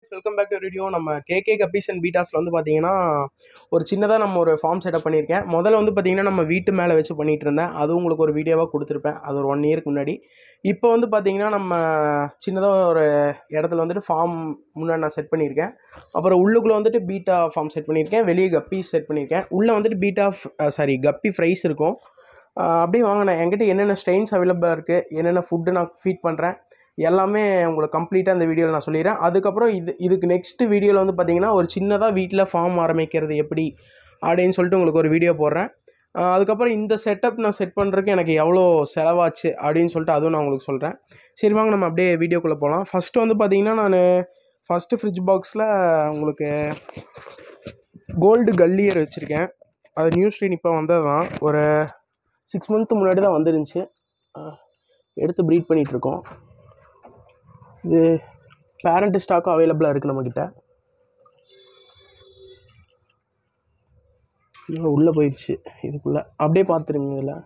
welcome back to video நம்ம KK guppies and பீட்டாஸில் வந்து பார்த்தீங்கன்னா ஒரு சின்னதாக நம்ம ஒரு ஃபார்ம் செட்டப் பண்ணியிருக்கேன் முதல்ல வந்து பார்த்தீங்கன்னா நம்ம வீட்டு மேலே வச்சு பண்ணிகிட்டு இருந்தேன் அது உங்களுக்கு ஒரு வீடியோவாக கொடுத்துருப்பேன் அது ஒரு ஒன் இயருக்கு முன்னாடி இப்போ வந்து பார்த்தீங்கன்னா நம்ம சின்னதாக ஒரு இடத்துல வந்துட்டு ஃபார்ம் முன்னாடி நான் செட் பண்ணியிருக்கேன் அப்புறம் உள்ளுக்குள்ளே வந்துட்டு பீட்டா ஃபார்ம் செட் பண்ணியிருக்கேன் வெளியே கப்பீஸ் செட் பண்ணியிருக்கேன் உள்ளே வந்துட்டு பீட்டா சாரி கப்பி ஃப்ரைஸ் இருக்கும் அஹ் அப்படியே வாங்கினேன் என்கிட்ட என்னென்ன ஸ்ட்ரெயின்ஸ் அவைலபிளாக இருக்குது என்னென்ன ஃபுட்டு நான் ஃபீட் பண்ணுறேன் எல்லாமே உங்களுக்கு கம்ப்ளீட்டாக இந்த வீடியோவில் நான் சொல்லிடுறேன் அதுக்கப்புறம் இது இதுக்கு நெக்ஸ்ட் வீடியோவில் வந்து பார்த்தீங்கன்னா ஒரு சின்னதாக வீட்டில் ஃபார்ம் ஆரம்பிக்கிறது எப்படி அப்படின்னு சொல்லிட்டு உங்களுக்கு ஒரு வீடியோ போடுறேன் அஹ் அதுக்கப்புறம் இந்த செட்டப் நான் செட் பண்ணுறதுக்கு எனக்கு எவ்வளோ செலவாச்சு அப்படின்னு சொல்லிட்டு அதுவும் நான் உங்களுக்கு சொல்கிறேன் சரி வாங்க நம்ம அப்படியே வீடியோக்குள்ளே போகலாம் ஃபஸ்ட்டு வந்து பார்த்தீங்கன்னா நான் ஃபஸ்ட்டு ஃப்ரிட்ஜ் பாக்ஸில் உங்களுக்கு கோல்டு கல்லியர் வச்சுருக்கேன் அது நியூ ஸ்ட்ரீன் இப்போ வந்தது தான் ஒரு சிக்ஸ் மந்த் முன்னாடி தான் வந்துருந்துச்சு அஹ் எடுத்து ப்ரீட் பண்ணிகிட்ருக்கோம் இது பேரண்ட் ஸ்டாக்கும் அவைலபிளாக இருக்குது நம்மக்கிட்ட இன்னும் உள்ளே போயிடுச்சு இதுக்குள்ளே அப்படியே பார்த்துருங்க இதில்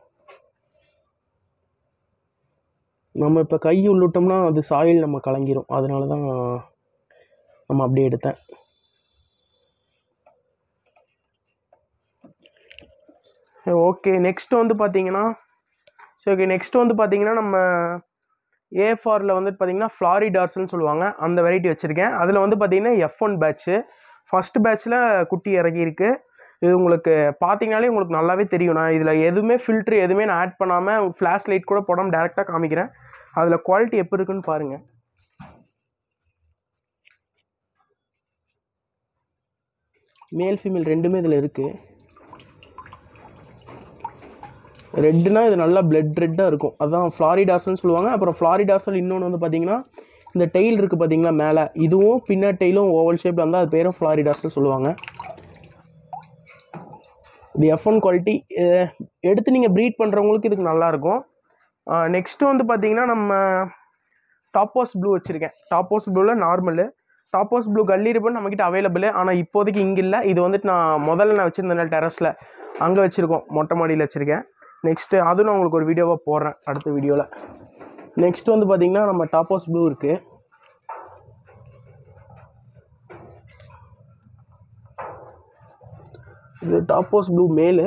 நம்ம இப்போ கை உள்ளிட்டோம்னா அது சாயில் நம்ம கலங்கிரும் அதனால தான் நம்ம அப்படியே எடுத்தேன் சரி ஓகே நெக்ஸ்ட் வந்து பார்த்தீங்கன்னா சரி ஓகே நெக்ஸ்ட் வந்து பார்த்தீங்கன்னா நம்ம ஏஃபாரில் வந்துட்டு பார்த்தீங்கன்னா ஃப்ளாரிடார்ஸ்னு சொல்லுவாங்க அந்த வெரைட்டி வச்சுருக்கேன் அதில் வந்து பார்த்தீங்கன்னா எஃப் ஒன் பேட்ச்சு ஃபஸ்ட் பேட்ச்சில் குட்டி இறங்கியிருக்கு இது உங்களுக்கு பார்த்தீங்கனாலே உங்களுக்கு நல்லாவே தெரியும் நான் இதில் எதுவுமே ஃபில்ட்ரு எதுவுமே நான் ஆட் பண்ணாமல் ஃப்ளாஷ் லைட் கூட போடாமல் டேரெக்டாக காமிக்கிறேன் அதில் குவாலிட்டி எப்படி இருக்குன்னு பாருங்கள் மேல் ஃபீமேல் ரெண்டுமே இதில் இருக்குது ரெட்டுனா இது நல்லா பிளட் ரெட்டாக இருக்கும் அதான் ஃப்ளாரிடாசல்னு சொல்லுவாங்க அப்புறம் ஃப்ளாரிடாசல் இன்னொன்று வந்து பார்த்தீங்கன்னா இந்த டெயில் இருக்குது பார்த்தீங்களா மேலே இதுவும் பின்ன டெயிலும் ஓவல் ஷேப்பில் இருந்தால் அது பேரும் ஃப்ளாரிடாசல் சொல்லுவாங்க இது எஃப் ஒன் குவாலிட்டி எடுத்து நீங்கள் ப்ரீட் பண்ணுறவங்களுக்கு இதுக்கு நல்லாயிருக்கும் நெக்ஸ்ட்டு வந்து பார்த்தீங்கன்னா நம்ம டாப்போஸ் ப்ளூ வச்சுருக்கேன் டாப்போஸ் ப்ளூவில் நார்மலு டாப்போஸ் ப்ளூ கல்லி ரிப்பன் நம்மக்கிட்ட அவைலபிள் ஆனால் இப்போதைக்கு இங்கே இல்லை இது வந்துட்டு நான் முதல்ல நான் வச்சுருந்தேன் டெரஸில் அங்கே வச்சுருக்கோம் மொட்டை மாடியில் வச்சுருக்கேன் நெக்ஸ்ட்டு அதுவும் நான் உங்களுக்கு ஒரு வீடியோவாக போடுறேன் அடுத்த வீடியோவில் நெக்ஸ்ட் வந்து பார்த்திங்கன்னா நம்ம டாப்போஸ் ப்ளூ இருக்குது இது டாப்போஸ் ப்ளூ மேலு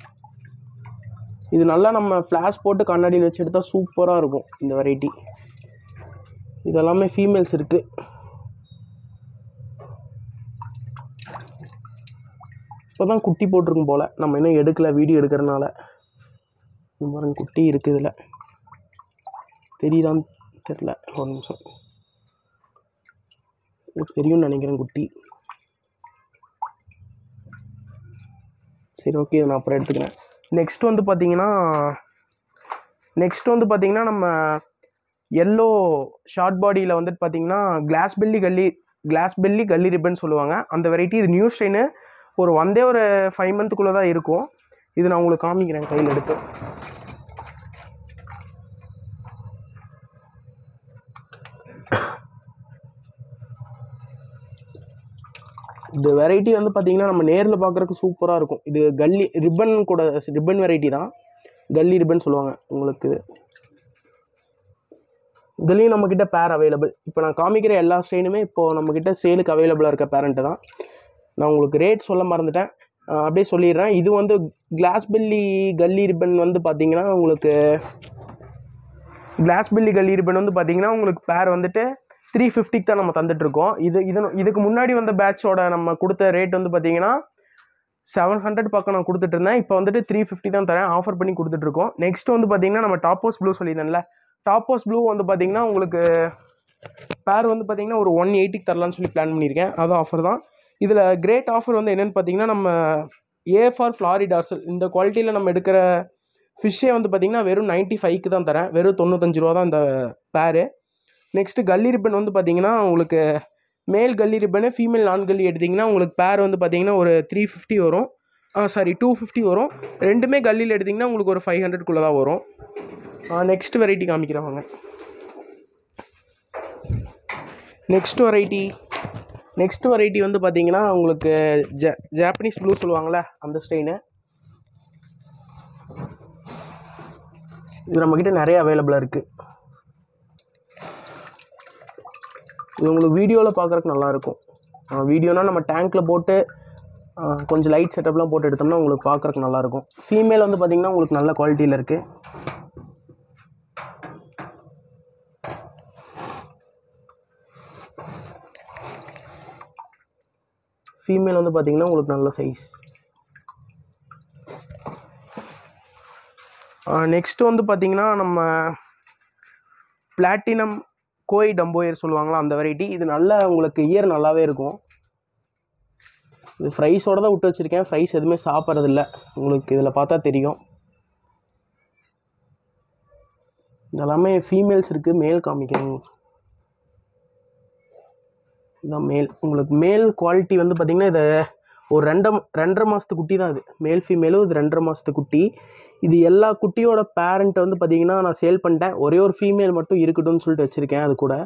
இது நல்லா நம்ம ஃப்ளாஷ் போட்டு கண்ணாடியில் வச்சு எடுத்தால் சூப்பராக இருக்கும் இந்த வெரைட்டி இதெல்லாமே ஃபீமேல்ஸ் இருக்குது இப்போ தான் குட்டி போட்டிருக்கும் போல் நம்ம இன்னும் எடுக்கல வீடியோ எடுக்கிறனால இந்த பாருங்க குட்டி இருக்குது இதில் தெரியுதான்னு தெரில ஒரு நிமிஷம் உங்களுக்கு தெரியும்னு நினைக்கிறேன் குட்டி சரி ஓகே இதை நான் அப்புறம் எடுத்துக்கிறேன் நெக்ஸ்ட் வந்து பார்த்தீங்கன்னா நெக்ஸ்ட் வந்து பார்த்தீங்கன்னா நம்ம எல்லோ ஷார்ட் பாடியில் வந்துட்டு பார்த்தீங்கன்னா கிளாஸ் பெல்லி கல்லி கிளாஸ் பெல்லி கல்லி ரிப்பன் சொல்லுவாங்க அந்த வெரைட்டி இது நியூ ஸ்ட்ரெயின் ஒரு வந்தே ஒரு ஃபைவ் மந்த்துக்குள்ளே தான் இருக்கும் இது நான் உங்களுக்கு காமிக்கிறேன் கையில் எடுத்து இந்த வெரைட்டி வந்து பார்த்தீங்கன்னா நம்ம நேரில் பார்க்குறதுக்கு சூப்பராக இருக்கும் இது கல்லி ரிப்பன் கூட ரிப்பன் வெரைட்டி தான் கல்லி ரிப்பன் சொல்லுவாங்க உங்களுக்கு இதுலேயும் நம்மக்கிட்ட பேர் அவைலபிள் இப்போ நான் காமிக்கிற எல்லா ஸ்ட்ரெயினுமே இப்போது நம்மக்கிட்ட சேலுக்கு அவைலபிளாக இருக்க பேரண்ட்டு தான் நான் உங்களுக்கு ரேட் சொல்ல மறந்துட்டேன் அஹ் அப்படியே சொல்லிடுறேன் இது வந்து கிளாஸ் பெல்லி கல்லி ரிப்பன் வந்து பார்த்தீங்கன்னா உங்களுக்கு கிளாஸ் பெல்லி கல்லி ரிப்பன் வந்து பார்த்தீங்கன்னா உங்களுக்கு பேர் வந்துட்டு த்ரீ ஃபிஃப்டிக்கு தான் நம்ம தந்துட்டுருக்கோம் இது இது இதுக்கு முன்னாடி வந்த பேட்சோட நம்ம கொடுத்த ரேட் வந்து பார்த்தீங்கன்னா செவன் ஹண்ட்ரட் பக்கம் நான் கொடுத்துட்டு இருந்தேன் இப்போ வந்துட்டு த்ரீ ஃபிஃப்டி தான் தரேன் ஆஃபர் பண்ணி கொடுத்துட்ருக்கோம் நெக்ஸ்ட் வந்து பார்த்தீங்கன்னா நம்ம டாப்போஸ் ப்ளூ சொல்லியிருந்தேன்ல டாப்போஸ் ப்ளூ வந்து பார்த்தீங்கன்னா உங்களுக்கு பேர் வந்து பார்த்தீங்கன்னா ஒரு ஒன் எயிட்டிக்கு தரலான்னு சொல்லி பிளான் பண்ணியிருக்கேன் அதுவும் ஆஃபர் தான் இதில் கிரேட் ஆஃபர் வந்து என்னென்னு பார்த்தீங்கன்னா நம்ம ஏ ஃபார் ஃப்ளாரிடார்சல் இந்த குவாலிட்டியில் நம்ம எடுக்கிற ஃபிஷ்ஷே வந்து பார்த்திங்கன்னா வெறும் நைன்ட்டி ஃபைவ்க்கு தான் தரேன் வெறும் தொண்ணூத்தஞ்சு ரூபா தான் இந்த பேரு நெக்ஸ்ட்டு கல்லி ரிப்பன் வந்து பார்த்திங்கன்னா உங்களுக்கு மேல் கல்லி ரிப்பனு ஃபீமேல் நான் கல்லி எடுத்திங்கன்னா உங்களுக்கு பேர் வந்து பார்த்திங்கன்னா ஒரு த்ரீ ஃபிஃப்டி வரும் சாரி டூ ஃபிஃப்டி வரும் ரெண்டுமே கல்லியில் எடுத்திங்கன்னா உங்களுக்கு ஒரு ஃபைவ் ஹண்ட்ரட்குள்ளே தான் வரும் நெக்ஸ்ட் வெரைட்டி காமிக்கிறவங்க நெக்ஸ்ட் வெரைட்டி நெக்ஸ்ட் வெரைட்டி வந்து பார்த்தீங்கன்னா உங்களுக்கு ஜ ஜாப்பனீஸ் ப்ளூ சொல்லுவாங்கள்ல அந்த ஸ்ட்ரெயினு இது நம்மக்கிட்ட நிறைய அவைலபிளாக இருக்குது இது உங்களுக்கு வீடியோவில் பார்க்குறக்கு நல்லாயிருக்கும் வீடியோனால் நம்ம டேங்க்கில் போட்டு ஆ, கொஞ்சம் லைட் செட்டப்லாம் போட்டு எடுத்தோம்னா உங்களுக்கு பார்க்குறக்கு நல்லாயிருக்கும் ஃபீமேல் வந்து பார்த்திங்கன்னா உங்களுக்கு நல்ல குவாலிட்டியில் இருக்குது ஃபீமேல் வந்து பார்த்திங்கன்னா உங்களுக்கு நல்ல சைஸ் நெக்ஸ்ட்டு வந்து பார்த்திங்கன்னா நம்ம பிளாட்டினம் கோய் டம்போயர் சொல்லுவாங்களா அந்த வெரைட்டி இது நல்ல உங்களுக்கு இயர் நல்லாவே இருக்கும் இது ஃப்ரைஸோட தான் விட்டு வச்சுருக்கேன் ஃப்ரைஸ் எதுவுமே சாப்பிட்றதில்ல உங்களுக்கு இதில் பார்த்தா தெரியும் இதெல்லாமே ஃபீமேல்ஸ் இருக்குது மேல் காமிக்கிறேன் இதான் மேல் உங்களுக்கு மேல் குவாலிட்டி வந்து பார்த்திங்கன்னா இதை ஒரு ரெண்டரை ரெண்டரை மாதத்து குட்டி தான் இது மேல் ஃபீமேலும் இது ரெண்டரை மாதத்து குட்டி இது எல்லா குட்டியோட பேரண்ட்டை வந்து பார்த்திங்கன்னா நான் சேல் பண்ணிட்டேன் ஒரே ஒரு ஃபீமேல் மட்டும் இருக்கட்டும்னு சொல்லிட்டு வச்சுருக்கேன் அது கூட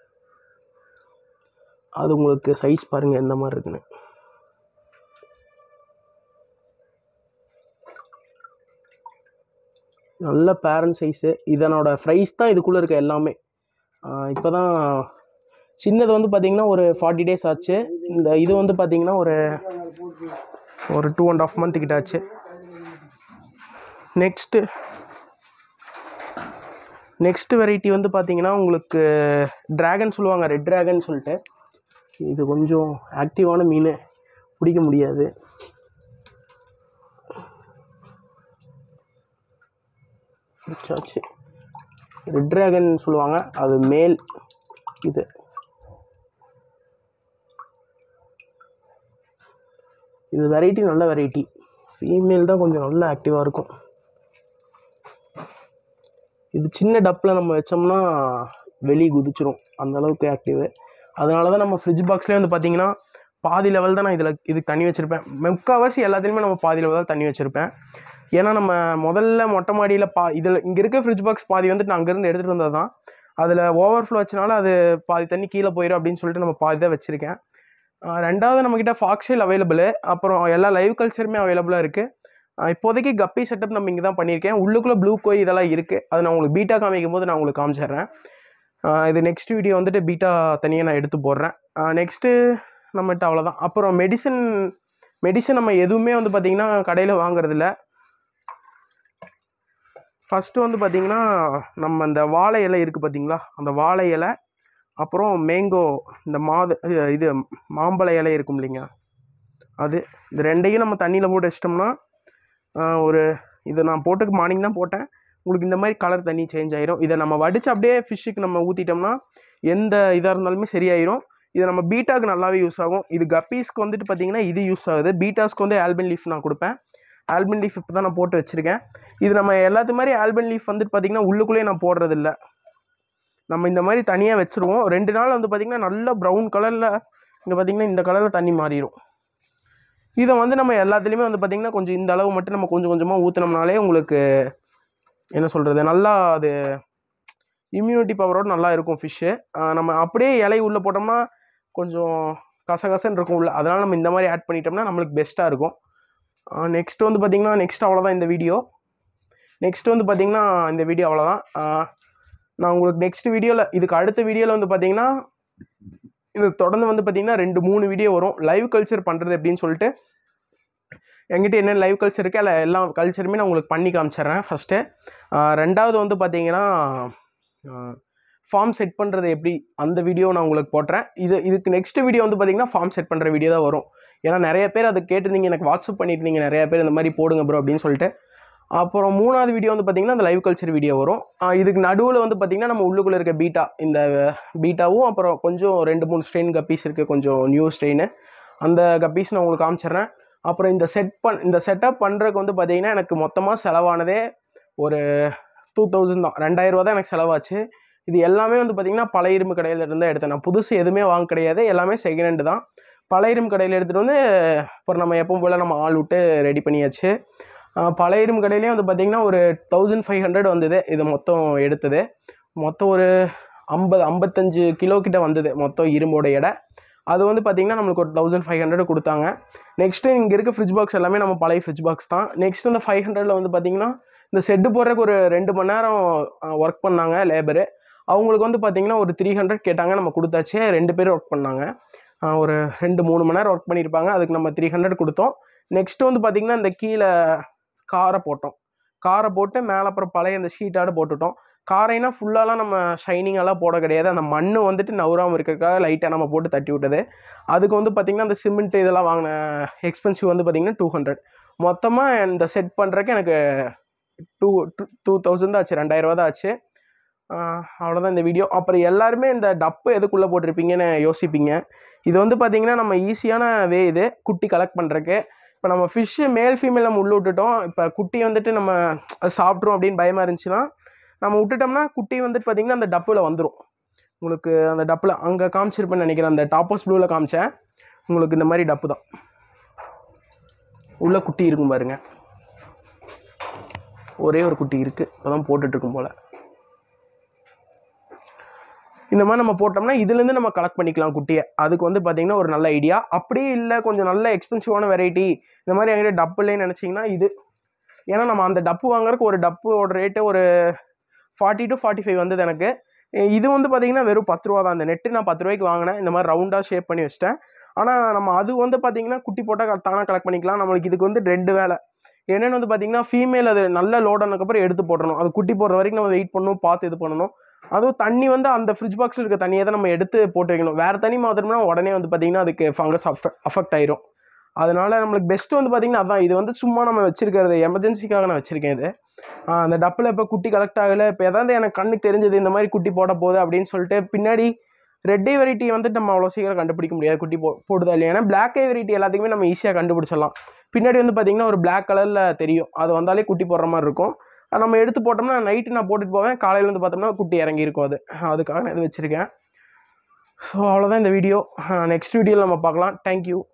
அது உங்களுக்கு சைஸ் பாருங்கள் எந்த மாதிரி இருக்குன்னு நல்ல பேரண்ட் சைஸு இதனோட ப்ரைஸ் தான் இதுக்குள்ளே இருக்க எல்லாமே இப்போ தான் சின்னது வந்து பார்த்திங்கன்னா ஒரு ஃபார்ட்டி டேஸ் ஆச்சு இந்த இது வந்து பார்த்திங்கன்னா ஒரு ஒரு டூ அண்ட் ஆஃப் மந்த் கிட்ட ஆச்சு நெக்ஸ்ட்டு நெக்ஸ்ட் வெரைட்டி வந்து பார்த்தீங்கன்னா உங்களுக்கு டிராகன் சொல்லுவாங்க ரெட் டிராகன் சொல்லிட்டு இது கொஞ்சம் ஆக்டிவான மீன் பிடிக்க முடியாது பிடிச்சாச்சு ரெட் டிராகன் சொல்லுவாங்க அது மேல் இது இது வெரைட்டி நல்ல வெரைட்டி ஃபீமேல் தான் கொஞ்சம் நல்ல ஆக்டிவாக இருக்கும் இது சின்ன டப்பில் நம்ம வச்சோம்னா வெளியே குதிச்சிரும் அந்த அளவுக்கு ஆக்டிவு அதனால தான் நம்ம ஃப்ரிட்ஜ் பாக்ஸ்லேயே வந்து பார்த்தீங்கன்னா பாதி லெவல் தான் நான் இதில் இதுக்கு தண்ணி வச்சுருப்பேன் முக்கால்வாசி எல்லாத்துலேயுமே நம்ம பாதி லெவல் தான் தண்ணி வச்சுருப்பேன் ஏன்னா நம்ம முதல்ல மொட்டை மாடியில் பா இதில் இங்கே இருக்க ஃப்ரிட்ஜ் பாக்ஸ் பாதி வந்துட்டு நான் அங்கேருந்து எடுத்துகிட்டு வந்தது தான் அதில் ஓவர்ஃப்ளோ வச்சனால அது பாதி தண்ணி கீழே போயிடும் அப்படின்னு சொல்லிட்டு நம்ம பாதி தான் வச்சுருக்கேன் ஆஹ் ரெண்டாவது நம்மக்கிட்ட ஃபாக்ஸைல் அவைலபிள் அப்புறம் எல்லா லைவ் கல்ச்சருமே அவைலபிளாக இருக்குது இப்போதைக்கு கப்பி செட்டப் நம்ம இங்கே தான் பண்ணியிருக்கேன் உள்ளுக்குள்ளே ப்ளூ கோய் இதெல்லாம் இருக்குது அது நான் உங்களுக்கு பீட்டா காமிக்கும் போது நான் உங்களுக்கு காமிச்சிடுறேன் ஆஹ் இது நெக்ஸ்ட் வீடியோ வந்துட்டு பீட்டா தனியாக நான் எடுத்து போடுறேன் நெக்ஸ்ட்டு நம்மகிட்ட அவ்வளோதான் அப்புறம் மெடிசன் மெடிசன் நம்ம எதுவுமே வந்து பார்த்திங்கன்னா கடையில் வாங்குறதில்ல ஃபஸ்ட்டு வந்து பார்த்திங்கன்னா நம்ம இந்த வாழை இலை இருக்குது பார்த்தீங்களா அந்த வாழை இலை அப்புறம் மேங்கோ இந்த மாது இது- இது மாம்பழ இலை இருக்கும் இல்லைங்க அது இது ரெண்டையும் நம்ம தண்ணியில் போட்டு வச்சிட்டோம்னா ஆஹ், ஒரு இதை நான் போட்டுக்கு மார்னிங் தான் போட்டேன் உங்களுக்கு இந்த மாதிரி கலர் தண்ணி சேஞ்ச் ஆயிரும் இதை நம்ம வடித்து அப்படியே ஃபிஷ்ஷுக்கு நம்ம ஊற்றிட்டோம்னா எந்த இதாக இருந்தாலுமே சரியாயிரும் இது நம்ம பீட்டாக்கு நல்லாவே யூஸ் ஆகும் இது கப்பீஸ்க்கு வந்துட்டு பார்த்தீங்கன்னா இது யூஸ் ஆகுது பீட்டாஸ்க்கு வந்து ஆல்பின் லீஃப் நான் கொடுப்பேன் ஆல்பின் லீஃப் இப்போ தான் நான் போட்டு வச்சுருக்கேன் இது நம்ம எல்லாத்து மாதிரி ஆல்பின் லீஃப் வந்துட்டு பார்த்தீங்கன்னா உள்ளுக்குள்ளேயே நான் போடுறதில்ல நம்ம இந்த மாதிரி தனியாக வச்சுருவோம் ரெண்டு நாள் வந்து பார்த்திங்கன்னா நல்ல ப்ரௌன் கலரில் இங்கே பார்த்திங்கன்னா இந்த கலரில் தண்ணி மாறிடும் இதை வந்து நம்ம எல்லாத்துலேயுமே வந்து பார்த்திங்கன்னா கொஞ்சம் இந்த அளவு மட்டும் நம்ம கொஞ்சம் கொஞ்சமாக ஊற்றினோம்னாலே உங்களுக்கு என்ன சொல்கிறது நல்லா அது இம்யூனிட்டி பவரோட நல்லா இருக்கும் ஃபிஷ்ஷு நம்ம அப்படியே இலை உள்ளே போட்டோம்னா கொஞ்சம் கசகசன்னு இருக்கும் உள்ள அதனால் நம்ம இந்த மாதிரி ஆட் பண்ணிட்டோம்னா நம்மளுக்கு பெஸ்ட்டாக இருக்கும் நெக்ஸ்ட் வந்து பார்த்திங்கன்னா நெக்ஸ்ட் அவ்வளோதான் இந்த வீடியோ நெக்ஸ்ட் வந்து பார்த்திங்கன்னா இந்த வீடியோ அவ்வளோதான் நான் உங்களுக்கு நெக்ஸ்ட் வீடியோவில் இதுக்கு அடுத்த வீடியோவில் வந்து பார்த்தீங்கன்னா இது தொடர்ந்து வந்து பார்த்தீங்கன்னா ரெண்டு மூணு வீடியோ வரும் லைவ் கல்ச்சர் பண்ணுறது எப்படின்னு சொல்லிட்டு என்கிட்ட என்ன லைவ் கல்ச்சர் இருக்கே அதில் எல்லா கல்ச்சருமே நான் உங்களுக்கு பண்ணி காமிச்சிடுறேன் ஃபஸ்ட்டு ரெண்டாவது வந்து பார்த்தீங்கன்னா ஃபார்ம் செட் பண்ணுறது எப்படி அந்த வீடியோ நான் உங்களுக்கு போட்டுறேன் இது இதுக்கு நெக்ஸ்ட் வீடியோ வந்து பார்த்தீங்கன்னா ஃபார்ம் செட் பண்ணுற வீடியோ தான் வரும் ஏன்னா நிறைய பேர் அதை கேட்டிருந்தீங்க எனக்கு வாட்ஸ்அப் பண்ணியிருந்தீங்க நிறைய பேர் இந்த மாதிரி போடுங்க ப்ரோ அப்படின்னு சொல்லிட்டு அப்புறம் மூணாவது வீடியோ வந்து பார்த்திங்கன்னா அந்த லைவ் கல்ச்சர் வீடியோ வரும் ஆஹ் இதுக்கு நடுவில் வந்து பார்த்திங்கன்னா நம்ம உள்ளுக்குள்ளே இருக்க பீட்டா இந்த பீட்டாவும் அப்புறம் கொஞ்சம் ரெண்டு மூணு ஸ்ட்ரெயின் கப்பீஸ் இருக்குது கொஞ்சம் நியூ ஸ்ட்ரெயின் அந்த கப்பீஸ் நான் உங்களுக்கு காமிச்சிடுறேன் அப்புறம் இந்த செட் பண் இந்த செட்டப் பண்ணுறதுக்கு வந்து பார்த்திங்கன்னா எனக்கு மொத்தமாக செலவானதே ஒரு டூ தௌசண்ட் தான் ரெண்டாயிரரூவா தான் எனக்கு செலவாச்சு இது எல்லாமே வந்து பார்த்திங்கன்னா பழைய இரும்பு கடையில் இருந்து எடுத்தேன் நான் புதுசு எதுவுமே வாங்க கிடையாது எல்லாமே செகண்ட் ஹேண்டு தான் பழைய இரும்பு கடையில் எடுத்துகிட்டு வந்து அப்புறம் நம்ம எப்பவும் போல் நம்ம ஆள் விட்டு ரெடி பண்ணியாச்சு ஆஹ் பழைய இரும்பு கடையிலேயே வந்து பார்த்திங்கன்னா ஒரு தௌசண்ட் ஃபைவ் ஹண்ட்ரட் வந்தது இது மொத்தம் எடுத்தது மொத்தம் ஒரு ஐம்பது ஐம்பத்தஞ்சு கிலோ கிட்ட வந்தது மொத்தம் இரும்போட எடை அது வந்து பார்த்திங்கன்னா நம்மளுக்கு ஒரு தௌசண்ட் ஃபைவ் ஹண்ட்ரட் கொடுத்தாங்க நெக்ஸ்ட்டு இங்கே இருக்க ஃப்ரிட்ஜ் பாக்ஸ் எல்லாமே நம்ம பழைய ஃப்ரிட்ஜ் பாக்ஸ் தான் நெக்ஸ்ட் இந்த ஃபைவ் ஹண்ட்ரடில் வந்து பார்த்திங்கன்னா இந்த செட்டு போடுறதுக்கு ஒரு ரெண்டு மணி நேரம் ஒர்க் பண்ணாங்க லேபரு அவங்களுக்கு வந்து பார்த்திங்கன்னா ஒரு த்ரீ ஹண்ட்ரட் கேட்டாங்க நம்ம கொடுத்தாச்சு ரெண்டு பேரும் ஒர்க் பண்ணாங்க ஆஹ் ஒரு ரெண்டு மூணு மணி நேரம் ஒர்க் பண்ணியிருப்பாங்க அதுக்கு நம்ம த்ரீ ஹண்ட்ரட் கொடுத்தோம் நெக்ஸ்ட் வந்து பார்த்திங்கன்னா இந்த கீழே காரை போட்டோம் காரை போட்டு மேலே அப்புறம் பழைய இந்த ஷீட்டாடு போட்டுட்டோம் காரைனா ஃபுல்லாலாம் நம்ம ஷைனிங்கெல்லாம் போட கிடையாது அந்த மண் வந்துட்டு நவுறாமல் இருக்கிறதுக்காக லைட்டாக நம்ம போட்டு தட்டி விட்டது அதுக்கு வந்து பார்த்திங்கன்னா அந்த சிமெண்ட் இதெல்லாம் வாங்கின எக்ஸ்பென்சிவ் வந்து பார்த்திங்கன்னா டூ ஹண்ட்ரட் மொத்தமாக இந்த செட் பண்ணுறக்கு எனக்கு டூ டூ டூ தௌசண்ட் தான் ஆச்சு ரெண்டாயிரரூவா தான் ஆச்சு ஆஹ் அவ்வளோதான் இந்த வீடியோ அப்புறம் எல்லாருமே இந்த டப்பு எதுக்குள்ளே போட்டிருப்பீங்கன்னு யோசிப்பீங்க இது வந்து பார்த்திங்கன்னா நம்ம ஈஸியான வே இது குட்டி கலெக்ட் பண்ணுறக்கு இப்போ நம்ம ஃபிஷ்ஷு மேல் ஃபீமேல் நம்ம உள்ளே விட்டுட்டோம் இப்போ குட்டி வந்துட்டு நம்ம அது சாப்பிட்றோம் அப்படின்னு பயமாக இருந்துச்சுன்னா நம்ம விட்டுட்டோம்னா குட்டி வந்துட்டு பார்த்திங்கன்னா அந்த டப்பில் வந்துடும் உங்களுக்கு அந்த டப்பில் அங்கே காமிச்சிருப்பேன்னு நினைக்கிறேன் அந்த டாப்போஸ் ப்ளூவில் காமிச்சேன் உங்களுக்கு இந்த மாதிரி டப்பு தான் உள்ள குட்டி இருக்கும் பாருங்க ஒரே ஒரு குட்டி இருக்குது இப்போ தான் போட்டுட்ருக்கும் போல் இந்த மாதிரி நம்ம போட்டோம்னா இதுலேருந்து நம்ம கலெக்ட் பண்ணிக்கலாம் குட்டியை அதுக்கு வந்து பார்த்திங்கன்னா ஒரு நல்ல ஐடியா அப்படியே இல்லை கொஞ்சம் நல்ல எக்ஸ்பென்சிவான வெரைட்டி இந்த மாதிரி என்கிட்ட டப்புலேன்னு நினச்சிங்கன்னா இது ஏன்னா நம்ம அந்த டப்பு வாங்குறதுக்கு ஒரு டப்போட ரேட்டு ஒரு ஃபார்ட்டி டு ஃபார்ட்டி ஃபைவ் வந்தது எனக்கு எ- இது வந்து பார்த்தீங்கன்னா வெறும் பத்து ரூபா தான் அந்த நெட்டு நான் பத்து ரூபாய்க்கு வாங்கினேன் இந்த மாதிரி ரவுண்டாக ஷேப் பண்ணி வச்சிட்டேன் ஆனால் நம்ம அது வந்து பார்த்தீங்கன்னா குட்டி போட்டால் தானாக கலெக்ட் பண்ணிக்கலாம் நம்மளுக்கு இதுக்கு வந்து ரெண்டு வேலை என்னென்னு வந்து பார்த்தீங்கன்னா ஃபீமேல் அது நல்ல லோட் ஆனதுக்கப்புறம் எடுத்து போட்டுறணும் அது குட்டி போடுற வரைக்கும் நம்ம வெயிட் பண்ணணும் பார்த்து இது பண்ணணும் அதுவும் தண்ணி வந்து அந்த ஃப்ரிட்ஜ் பாக்ஸில் இருக்க தண்ணியை தான் நம்ம எடுத்து போட்டு வைக்கணும் வேறு தண்ணி மாத்திரம்னா உடனே வந்து பார்த்தீங்கன்னா அதுக்கு ஃபங்கஸ் அஃபெக்ட் ஆயிரும் அதனால நம்மளுக்கு பெஸ்ட் வந்து பார்த்தீங்கன்னா அதான் இது வந்து சும்மா நம்ம வச்சிருக்கிறது எமர்ஜென்சிக்காக நான் வச்சிருக்கேன் இது ஆஹ் அந்த டப்பில் இப்போ குட்டி கலெக்ட் ஆகலை இப்போ ஏதாவது எனக்கு கண்ணுக்கு தெரிஞ்சது இந்த மாதிரி குட்டி போட போகுது அப்படின்னு சொல்லிட்டு பின்னாடி ரெட் ஐ வெரைட்டி வந்துட்டு நம்ம அவ்வளோ சீக்கிரம் கண்டுபிடிக்க முடியாது குட்டி போ போடுதா இல்லையா ஏன்னா பிளாக் ஐ வெரைட்டி எல்லாத்துக்குமே நம்ம ஈஸியாக கண்டுபிடிச்சிடலாம் பின்னாடி வந்து பார்த்தீங்கன்னா ஒரு Black கலரில் தெரியும் அது வந்தாலே குட்டி போடுற மாதிரி இருக்கும் அது நம்ம எடுத்து போட்டோம்னா நைட்டு நான் போட்டுட்டு போவேன் காலையில் வந்து பார்த்தோம்னா குட்டி இறங்கி இருக்கும் அது அதுக்காக நான் இது வச்சுருக்கேன் ஸோ அவ்வளோதான் இந்த வீடியோ நெக்ஸ்ட் வீடியோவில் நம்ம பார்க்கலாம் தேங்க்யூ